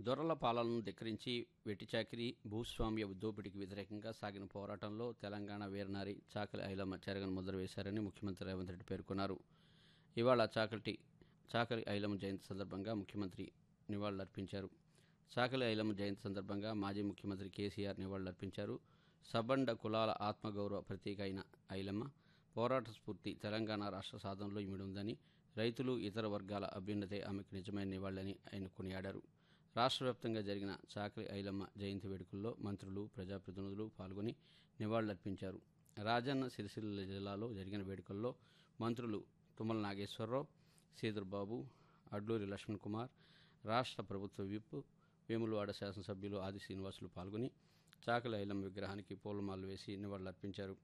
దొరల పాలనను ధిక్కరించి వెట్టిచాకిరి భూస్వామ్య దోపిడీకి వ్యతిరేకంగా సాగిన పోరాటంలో తెలంగాణ వీరనారి చాకలి ఐలమ్మ చెరగని ముద్ర వేశారని ముఖ్యమంత్రి రేవంత్ రెడ్డి పేర్కొన్నారు ఇవాళ చాకలి చాకలి ఐలమ్మ జయంతి సందర్భంగా ముఖ్యమంత్రి నివాళులర్పించారు చాకలి ఐలమ్మ జయంతి సందర్భంగా మాజీ ముఖ్యమంత్రి కేసీఆర్ నివాళులర్పించారు సబండ కులాల ఆత్మగౌరవ ప్రతీక అయిన ఐలమ్మ పోరాట స్ఫూర్తి తెలంగాణ రాష్ట్ర సాధనలో ఇమిడి ఉందని రైతులు ఇతర వర్గాల అభ్యున్నతే ఆమెకు నిజమైన నివాళులని ఆయన కొనియాడారు రాష్ట్ర వ్యాప్తంగా జరిగిన చాకలి ఐలమ్మ జయంతి వేడుకల్లో మంత్రులు ప్రజాప్రతినిధులు పాల్గొని నివాళులర్పించారు రాజన్న సిరిసిల్ల జిల్లాలో జరిగిన వేడుకల్లో మంత్రులు తుమ్మల నాగేశ్వరరావు సీదుర్బాబు అడ్లూరి లక్ష్మణ్ కుమార్ రాష్ట్ర ప్రభుత్వ విప్ వేములవాడ శాసనసభ్యులు ఆది శ్రీనివాసులు పాల్గొని చాకలి ఐలమ్మ విగ్రహానికి పూలమాలలు వేసి నివాళులర్పించారు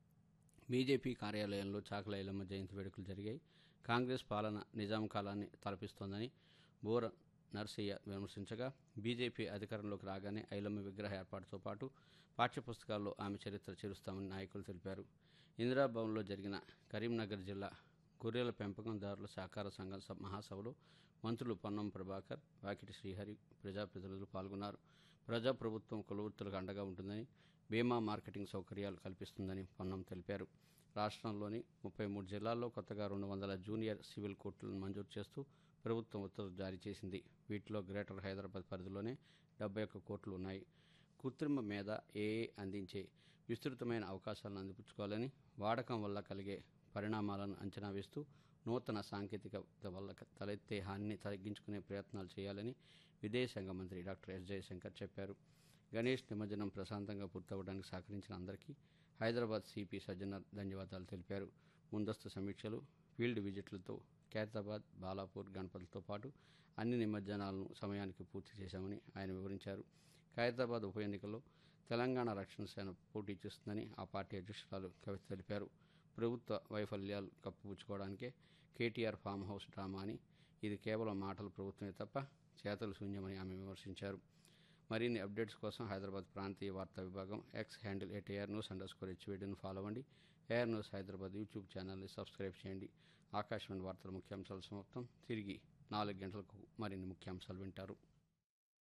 బీజేపీ కార్యాలయంలో చాకల ఐలమ్మ జయంతి వేడుకలు జరిగాయి కాంగ్రెస్ పాలన నిజాం కాలాన్ని తలపిస్తోందని బోర నర్సయ్య విమర్శించగా బీజేపీ అధికారంలోకి రాగానే ఐలమ్మ విగ్రహ ఏర్పాటుతో పాటు పాఠ్యపుస్తకాల్లో ఆమె చరిత్ర చేరుస్తామని నాయకులు తెలిపారు ఇందిరాభవన్లో జరిగిన కరీంనగర్ జిల్లా గొర్రెల పెంపకందారుల సహకార సంఘం స- మహాసభలో మంత్రులు పొన్నం ప్రభాకర్ వాకిటి శ్రీహరి ప్రజాప్రతినిధులు పాల్గొన్నారు ప్రజాప్రభుత్వం కులవృత్తులకు అండగా ఉంటుందని బీమా మార్కెటింగ్ సౌకర్యాలు కల్పిస్తుందని పొన్నం తెలిపారు రాష్ట్రంలోని ముప్పై మూడు జిల్లాల్లో కొత్తగా రెండు వందల జూనియర్ సివిల్ కోర్టులను మంజూరు చేస్తూ ప్రభుత్వం ఉత్తర్వులు జారీ చేసింది వీటిలో గ్రేటర్ హైదరాబాద్ పరిధిలోనే డెబ్బై ఒక్క కోర్టులు ఉన్నాయి కృత్రిమ మీద ఏఏ అందించే విస్తృతమైన అవకాశాలను అందిపుచ్చుకోవాలని వాడకం వల్ల కలిగే పరిణామాలను అంచనా వేస్తూ నూతన సాంకేతికత వల్ల తలెత్తే హానిని తగ్గించుకునే ప్రయత్నాలు చేయాలని విదేశాంగ మంత్రి డాక్టర్ ఎస్ జయశంకర్ చెప్పారు గణేష్ నిమజ్జనం ప్రశాంతంగా పూర్తవడానికి సహకరించిన అందరికీ హైదరాబాద్ సిపి సజ్జనర్ ధన్యవాదాలు తెలిపారు ముందస్తు సమీక్షలు ఫీల్డ్ విజిట్లతో ఖైరతాబాద్ బాలాపూర్ గణపతులతో పాటు అన్ని నిమజ్జనాలను సమయానికి పూర్తి చేశామని ఆయన వివరించారు ఖైరతాబాద్ ఉప ఎన్నికల్లో తెలంగాణ రక్షణ సేన పోటీ చేస్తుందని ఆ పార్టీ అధ్యక్షురాలు కవిత తెలిపారు ప్రభుత్వ వైఫల్యాలు కప్పిపుచ్చుకోవడానికే కేటీఆర్ ఫామ్ హౌస్ డ్రామా అని ఇది కేవలం మాటల ప్రభుత్వమే తప్ప చేతలు శూన్యమని ఆమె విమర్శించారు మరిన్ని అప్డేట్స్ కోసం హైదరాబాద్ ప్రాంతీయ వార్తా విభాగం X handle at AR news under score హెచ్వీడీని ఫాలో అవ్వండి ఏఆర్ న్యూస్ హైదరాబాద్ యూట్యూబ్ ఛానల్ని సబ్స్క్రైబ్ చేయండి ఆకాశవాణి వార్తల ముఖ్యాంశాలు సమాప్తం తిరిగి నాలుగు గంటలకు మరిన్ని ముఖ్యాంశాలు వింటారు